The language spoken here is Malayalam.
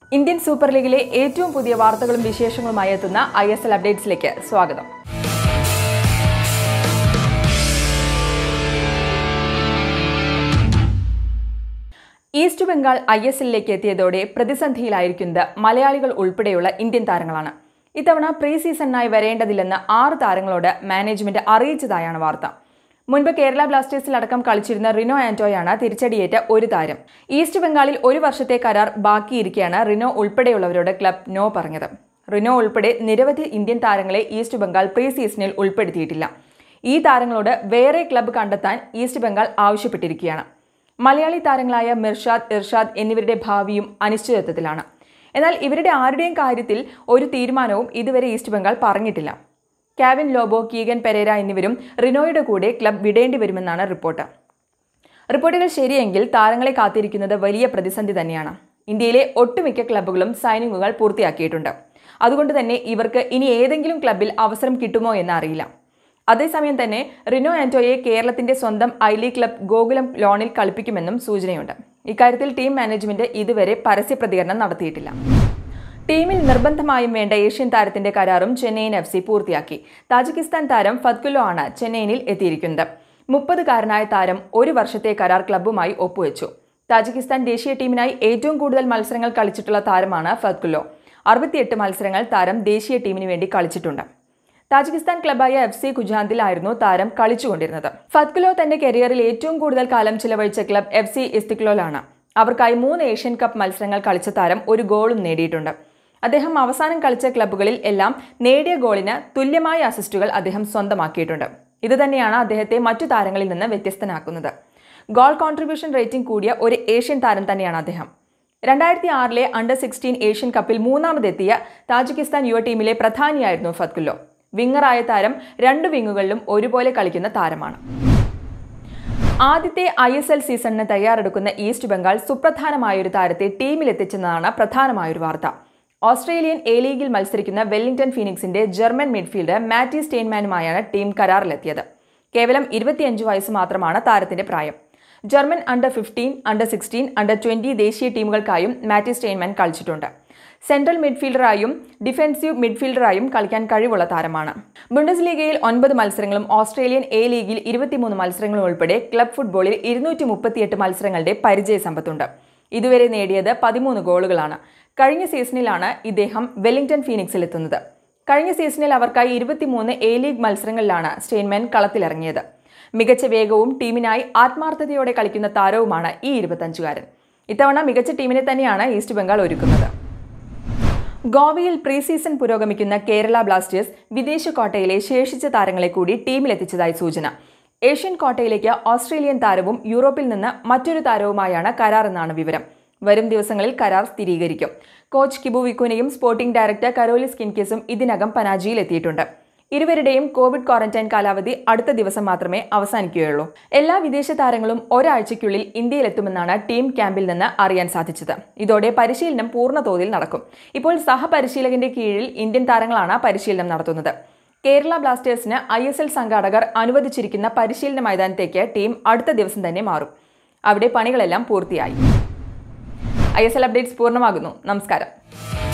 ഇന്ത്യൻ സൂപ്പർ ലീഗിലെ ഏറ്റവും പുതിയ വാർത്തകളും വിശേഷങ്ങളുമായി എത്തുന്ന ഐ എസ് എൽ അപ്ഡേറ്റ്സിലേക്ക് സ്വാഗതം ഈസ്റ്റ് ബംഗാൾ ഐ എസ് എല്ലിലേക്ക് എത്തിയതോടെ പ്രതിസന്ധിയിലായിരിക്കുന്നത് മലയാളികൾ ഉൾപ്പെടെയുള്ള ഇന്ത്യൻ താരങ്ങളാണ് ഇത്തവണ പ്രീ സീസണിനായി വരേണ്ടതില്ലെന്ന് ആറ് താരങ്ങളോട് മാനേജ്മെന്റ് അറിയിച്ചതായാണ് വാർത്ത മുൻപ് കേരള ബ്ലാസ്റ്റേഴ്സിൽ അടക്കം കളിച്ചിരുന്ന റിനോ ആന്റോയാണ് തിരിച്ചടിയേറ്റ ഒരു താരം ഈസ്റ്റ് ബംഗാളിൽ ഒരു വർഷത്തെ കരാർ ബാക്കിയിരിക്കെയാണ് റിനോ ഉൾപ്പെടെയുള്ളവരോട് ക്ലബ് നോ പറഞ്ഞത് റിനോ ഉൾപ്പെടെ നിരവധി ഇന്ത്യൻ താരങ്ങളെ ഈസ്റ്റ് ബംഗാൾ പ്രീ സീസണിൽ ഉൾപ്പെടുത്തിയിട്ടില്ല ഈ താരങ്ങളോട് വേറെ ക്ലബ്ബ് കണ്ടെത്താൻ ഈസ്റ്റ് ബംഗാൾ ആവശ്യപ്പെട്ടിരിക്കുകയാണ് മലയാളി താരങ്ങളായ മിർഷാദ് ഇർഷാദ് എന്നിവരുടെ ഭാവിയും അനിശ്ചിതത്വത്തിലാണ് എന്നാൽ ഇവരുടെ ആരുടെയും കാര്യത്തിൽ ഒരു തീരുമാനവും ഇതുവരെ ഈസ്റ്റ് ബംഗാൾ പറഞ്ഞിട്ടില്ല കാവിൻ ലോബോ കീഗൻ പെരേര എന്നിവരും റിനോയുടെ കൂടെ ക്ലബ് വിടേണ്ടി വരുമെന്നാണ് റിപ്പോർട്ട് റിപ്പോർട്ടുകൾ ശരിയെങ്കിൽ താരങ്ങളെ കാത്തിരിക്കുന്നത് വലിയ പ്രതിസന്ധി തന്നെയാണ് ഇന്ത്യയിലെ ഒട്ടുമിക്ക ക്ലബ്ബുകളും സൈനിങ്ങുകൾ പൂർത്തിയാക്കിയിട്ടുണ്ട് അതുകൊണ്ട് തന്നെ ഇവർക്ക് ഇനി ഏതെങ്കിലും ക്ലബിൽ അവസരം കിട്ടുമോ എന്ന് അറിയില്ല അതേസമയം തന്നെ റിനോ ആന്റോയെ കേരളത്തിന്റെ സ്വന്തം ഐ ലീഗ് ക്ലബ് ഗോകുലം ലോണിൽ കളിപ്പിക്കുമെന്നും സൂചനയുണ്ട് ഇക്കാര്യത്തിൽ ടീം മാനേജ്മെന്റ് ഇതുവരെ പരസ്യ പ്രതികരണം നടത്തിയിട്ടില്ല ടീമിൽ നിർബന്ധമായും വേണ്ട ഏഷ്യൻ താരത്തിന്റെ കരാറും ചെന്നൈയിൻ എഫ് സി പൂർത്തിയാക്കി താജിക്കിസ്ഥാൻ താരം ഫത്കുലോ ആണ് ചെന്നൈയിനിൽ എത്തിയിരിക്കുന്നത് മുപ്പതുകാരനായ താരം ഒരു വർഷത്തെ കരാർ ക്ലബ്ബുമായി ഒപ്പുവെച്ചു താജിക്കിസ്ഥാൻ ദേശീയ ടീമിനായി ഏറ്റവും കൂടുതൽ മത്സരങ്ങൾ കളിച്ചിട്ടുള്ള താരമാണ് ഫത്കുലോ അറുപത്തിയെട്ട് മത്സരങ്ങൾ താരം ദേശീയ ടീമിന് വേണ്ടി കളിച്ചിട്ടുണ്ട് താജിക്കിസ്ഥാൻ ക്ലബായ എഫ് സി കുജാന്തിലായിരുന്നു താരം കളിച്ചുകൊണ്ടിരുന്നത് ഫത്കുലോ തന്റെ കരിയറിൽ ഏറ്റവും കൂടുതൽ കാലം ചിലവഴിച്ച ക്ലബ് എഫ് സി ഇസ്തിക്ലോലാണ് അവർക്കായി മൂന്ന് ഏഷ്യൻ കപ്പ് മത്സരങ്ങൾ കളിച്ച താരം ഒരു ഗോളും നേടിയിട്ടുണ്ട് അദ്ദേഹം അവസാനം കളിച്ച ക്ലബ്ബുകളിൽ എല്ലാം നേടിയ ഗോളിന് തുല്യമായ അസിസ്റ്റുകൾ അദ്ദേഹം സ്വന്തമാക്കിയിട്ടുണ്ട് ഇതുതന്നെയാണ് അദ്ദേഹത്തെ മറ്റു താരങ്ങളിൽ നിന്ന് വ്യത്യസ്തനാക്കുന്നത് ഗോൾ കോൺട്രിബ്യൂഷൻ റേറ്റിംഗ് കൂടിയ ഒരു ഏഷ്യൻ താരം തന്നെയാണ് അദ്ദേഹം രണ്ടായിരത്തി ആറിലെ അണ്ടർ സിക്സ്റ്റീൻ ഏഷ്യൻ കപ്പിൽ മൂന്നാമതെത്തിയ താജിക്കിസ്ഥാൻ യുവ ടീമിലെ പ്രധാനിയായിരുന്നു ഫത്കുല്ലോ വിങ്ങറായ താരം രണ്ട് വിങ്ങുകളിലും ഒരുപോലെ കളിക്കുന്ന താരമാണ് ആദ്യത്തെ ഐ എസ് എൽ സീസണിന് തയ്യാറെടുക്കുന്ന ഈസ്റ്റ് ബംഗാൾ സുപ്രധാനമായൊരു താരത്തെ ടീമിലെത്തിച്ചെന്നതാണ് പ്രധാനമായൊരു വാർത്ത ഓസ്ട്രേലിയൻ എ ലീഗിൽ മത്സരിക്കുന്ന വെല്ലിംഗ്ടൺ ഫീനിക്സിന്റെ ജർമ്മൻ മിഡ്ഫീൽഡർ മാറ്റി സ്റ്റെയിൻമാനുമായാണ് ടീം കരാറിലെത്തിയത് കേവലം ഇരുപത്തിയഞ്ച് വയസ്സ് മാത്രമാണ് താരത്തിന്റെ പ്രായം German under fifteen under sixteen under twenty ദേശീയ ടീമുകൾക്കായും മാറ്റി സ്റ്റെയിൻമാൻ കളിച്ചിട്ടുണ്ട് സെൻട്രൽ മിഡ്ഫീൽഡറായും ഡിഫൻസീവ് മിഡ്ഫീൽഡറായും കളിക്കാൻ കഴിവുള്ള താരമാണ് ബുണ്ടസ് ലീഗയിൽ ഒൻപത് മത്സരങ്ങളും ഓസ്ട്രേലിയൻ എ ലീഗിൽ ഇരുപത്തിമൂന്ന് മത്സരങ്ങളും ഉൾപ്പെടെ ക്ലബ് ഫുട്ബോളിൽ ഇരുന്നൂറ്റി മുപ്പത്തിയെട്ട് മത്സരങ്ങളുടെ പരിചയ സമ്പത്തുണ്ട് ഇതുവരെ നേടിയത് പതിമൂന്ന് ഗോളുകളാണ് കഴിഞ്ഞ സീസണിലാണ് ഇദ്ദേഹം വെല്ലിംഗ്ടൺ ഫീനിക്സിൽ എത്തുന്നത് കഴിഞ്ഞ സീസണിൽ അവർക്കായി ഇരുപത്തിമൂന്ന് എ ലീഗ് മത്സരങ്ങളിലാണ് സ്റ്റെയിൻമാൻ കളത്തിലിറങ്ങിയത് മികച്ച വേഗവും ടീമിനായി ആത്മാർത്ഥതയോടെ കളിക്കുന്ന താരവുമാണ് ഈ ഇരുപത്തഞ്ചുകാരൻ ഇത്തവണ മികച്ച ടീമിനെ തന്നെയാണ് ഈസ്റ്റ് ബംഗാൾ ഒരുക്കുന്നത് ഗോവയിൽ പ്രീ സീസൺ പുരോഗമിക്കുന്ന കേരള ബ്ലാസ്റ്റേഴ്സ് വിദേശ കോട്ടയിലെ ശേഷിച്ച താരങ്ങളെ കൂടി ടീമിലെത്തിച്ചതായി സൂചന ഏഷ്യൻ കോട്ടയിലേക്ക് ഓസ്ട്രേലിയൻ താരവും യൂറോപ്പിൽ നിന്ന് മറ്റൊരു താരവുമായാണ് കരാറെന്നാണ് വിവരം വരും ദിവസങ്ങളിൽ കരാർ സ്ഥിരീകരിക്കും കോച്ച് കിബു വിക്കുനെയും സ്പോർട്ടിംഗ് ഡയറക്ടർ കരോലിസ് കിൻകിസും ഇതിനകം പനാജിയിൽ എത്തിയിട്ടുണ്ട് ഇരുവരുടെയും കോവിഡ് ക്വാറന്റൈൻ കാലാവധി അടുത്ത ദിവസം മാത്രമേ അവസാനിക്കുകയുള്ളൂ എല്ലാ വിദേശ താരങ്ങളും ഒരാഴ്ചയ്ക്കുള്ളിൽ ഇന്ത്യയിലെത്തുമെന്നാണ് ടീം ക്യാമ്പിൽ നിന്ന് അറിയാൻ സാധിച്ചത് ഇതോടെ പരിശീലനം പൂർണ്ണ തോതിൽ നടക്കും ഇപ്പോൾ സഹപരിശീലകന്റെ കീഴിൽ ഇന്ത്യൻ താരങ്ങളാണ് പരിശീലനം നടത്തുന്നത് കേരള ബ്ലാസ്റ്റേഴ്സിന് ഐ എസ് എൽ സംഘാടകർ അനുവദിച്ചിരിക്കുന്ന പരിശീലന മൈതാനത്തേക്ക് ടീം അടുത്ത ദിവസം തന്നെ മാറും അവിടെ പണികളെല്ലാം പൂർത്തിയായി ഐ എസ് എൽ അപ്ഡേറ്റ്സ് പൂർണ്ണമാകുന്നു നമസ്കാരം